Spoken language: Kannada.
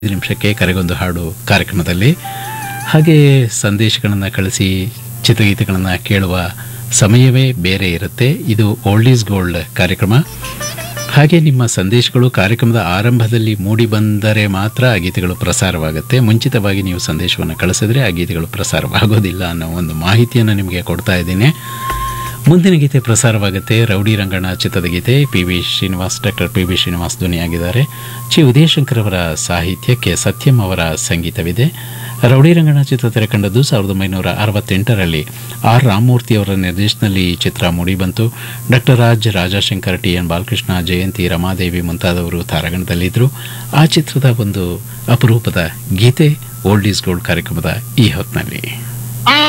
ಐದು ನಿಮಿಷಕ್ಕೆ ಕರೆಗೊಂದು ಹಾಡು ಕಾರ್ಯಕ್ರಮದಲ್ಲಿ ಹಾಗೆ ಸಂದೇಶಗಳನ್ನು ಕಳಿಸಿ ಚಿತ್ರಗೀತೆಗಳನ್ನು ಕೇಳುವ ಸಮಯವೇ ಬೇರೆ ಇರುತ್ತೆ ಇದು ಓಲ್ಡ್ ಈಸ್ ಗೋಲ್ಡ್ ಕಾರ್ಯಕ್ರಮ ಹಾಗೆ ನಿಮ್ಮ ಸಂದೇಶಗಳು ಕಾರ್ಯಕ್ರಮದ ಆರಂಭದಲ್ಲಿ ಮೂಡಿ ಬಂದರೆ ಮಾತ್ರ ಆ ಗೀತೆಗಳು ಪ್ರಸಾರವಾಗುತ್ತೆ ಮುಂಚಿತವಾಗಿ ನೀವು ಸಂದೇಶವನ್ನು ಕಳಿಸಿದ್ರೆ ಆ ಗೀತೆಗಳು ಪ್ರಸಾರವಾಗೋದಿಲ್ಲ ಅನ್ನೋ ಒಂದು ಮಾಹಿತಿಯನ್ನು ನಿಮಗೆ ಕೊಡ್ತಾ ಇದ್ದೀನಿ ಮುಂದಿನ ಗೀತೆ ಪ್ರಸಾರವಾಗುತ್ತೆ ರೌಡಿ ರಂಗಣ್ಣ ಚಿತ್ರದ ಗೀತೆ P V Srinivas doctor P V Srinivas ಧ್ವನಿಯಾಗಿದ್ದಾರೆ ಚಿ ಉದಯಶಂಕರ್ ಅವರ ಸಾಹಿತ್ಯಕ್ಕೆ ಸತ್ಯಂ ಅವರ ಸಂಗೀತವಿದೆ ರೌಡಿ ರಂಗಣ್ಣ ಚಿತ್ರ ತೆರೆಕಂಡದ್ದು ಸಾವಿರದ ಒಂಬೈನೂರ ಅರವತ್ತೆಂಟರಲ್ಲಿ ಆರ್ ರಾಮಮೂರ್ತಿ ಅವರ ನಿರ್ದೇಶನದಲ್ಲಿ ಈ ಚಿತ್ರ ಮೂಡಿಬಂತು doctor Raj Rajashankar T N Balakrishna Jayanthi Ramadevi ಮುಂತಾದವರು ತಾರಾಗಣದಲ್ಲಿದ್ದರು ಆ ಚಿತ್ರದ ಒಂದು ಅಪರೂಪದ ಗೀತೆ ಓಲ್ಡ್ ಈಸ್ ಗೋಲ್ಡ್ ಕಾರ್ಯಕ್ರಮದ ಈ ಹೊತ್ತಿನಲ್ಲಿ